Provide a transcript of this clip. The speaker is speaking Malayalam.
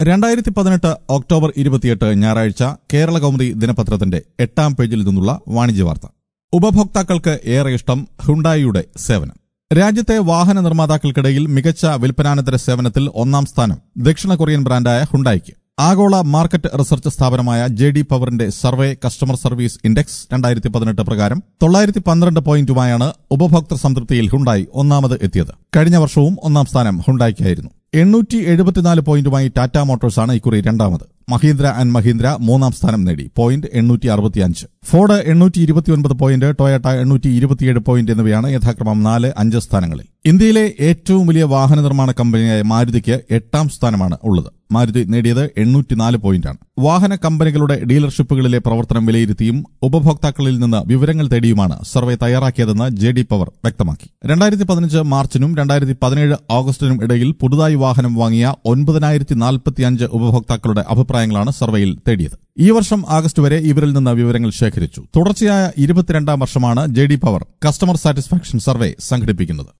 രണ്ടായിരത്തി പതിനെട്ട് ഒക്ടോബർ ഇരുപത്തിയെട്ട് ഞായറാഴ്ച കേരള കൗമുദി ദിനപത്രത്തിന്റെ എട്ടാം പേജിൽ നിന്നുള്ള വാണിജ്യ വാർത്ത ഉപഭോക്താക്കൾക്ക് ഏറെ ഇഷ്ടം ഹുണ്ടായിയുടെ സേവനം രാജ്യത്തെ വാഹന നിർമ്മാതാക്കൾക്കിടയിൽ മികച്ച വിൽപ്പനാനന്തര സേവനത്തിൽ ഒന്നാം സ്ഥാനം ദക്ഷിണ കൊറിയൻ ബ്രാൻഡായ ഹുണ്ടായിക്ക് ആഗോള മാർക്കറ്റ് റിസർച്ച് സ്ഥാപനമായ ജെ ഡി പവറിന്റെ സർവേ കസ്റ്റമർ സർവീസ് ഇൻഡെക്സ് രണ്ടായിരത്തി പതിനെട്ട് പ്രകാരം തൊള്ളായിരത്തി പന്ത്രണ്ട് പോയിന്റുമായാണ് ഉപഭോക്തൃ സംതൃപ്തിയിൽ ഹുണ്ടായി ഒന്നാമത് എത്തിയത് കഴിഞ്ഞ വർഷവും ഒന്നാം സ്ഥാനം ഹുണ്ടായിക്കായിരുന്നു എണ്ണൂറ്റി എഴുപത്തിനാല് പോയിന്റുമായി ടാറ്റ മോട്ടോഴ്സാണ് ഇക്കുറി രണ്ടാമത് മഹീന്ദ്ര ആൻഡ് മഹീന്ദ്ര മൂന്നാം സ്ഥാനം നേടി പോയിന്റ് എണ്ണൂറ്റി അറുപത്തിയഞ്ച് ഫോർഡ് എണ്ണൂറ്റി ഇരുപത്തിയൊൻപത് പോയിന്റ് ടൊയോട്ട എണ്ണൂറ്റി ഇരുപത്തിയേഴ് പോയിന്റ് എന്നിവയാണ് യഥാക്രമം നാല് അഞ്ച് സ്ഥാനങ്ങളിൽ ഇന്ത്യയിലെ ഏറ്റവും വലിയ വാഹന നിർമ്മാണ കമ്പനിയായ മാരുതിക്ക് എട്ടാം സ്ഥാനമാണ് ഉള്ളത് മാരുതി നേടിയത് എണ്ണൂറ്റിനാല് പോയിന്റാണ് വാഹന കമ്പനികളുടെ ഡീലർഷിപ്പുകളിലെ പ്രവർത്തനം വിലയിരുത്തിയും ഉപഭോക്താക്കളിൽ നിന്ന് വിവരങ്ങൾ തേടിയുമാണ് സർവേ തയ്യാറാക്കിയതെന്ന് ജെ ഡി പവർ വ്യക്തമാക്കി രണ്ടായിരത്തി പതിനഞ്ച് മാർച്ചിനും രണ്ടായിരത്തി പതിനേഴ് ഓഗസ്റ്റിനും ഇടയിൽ പുതുതായി വാഹനം വാങ്ങിയ ഒൻപതിനായിരത്തി നാൽപ്പത്തിയഞ്ച് ഉപഭോക്താക്കളുടെ അഭിപ്രായങ്ങളാണ് സർവേയിൽ തേടിയത് ഈ വർഷം ആഗസ്റ്റ് വരെ ഇവരിൽ നിന്ന് വിവരങ്ങൾ ശേഖരിച്ചു തുടർച്ചയായ ഇരുപത്തിരണ്ടാം വർഷമാണ് J D power customer satisfaction survey സംഘടിപ്പിക്കുന്നത്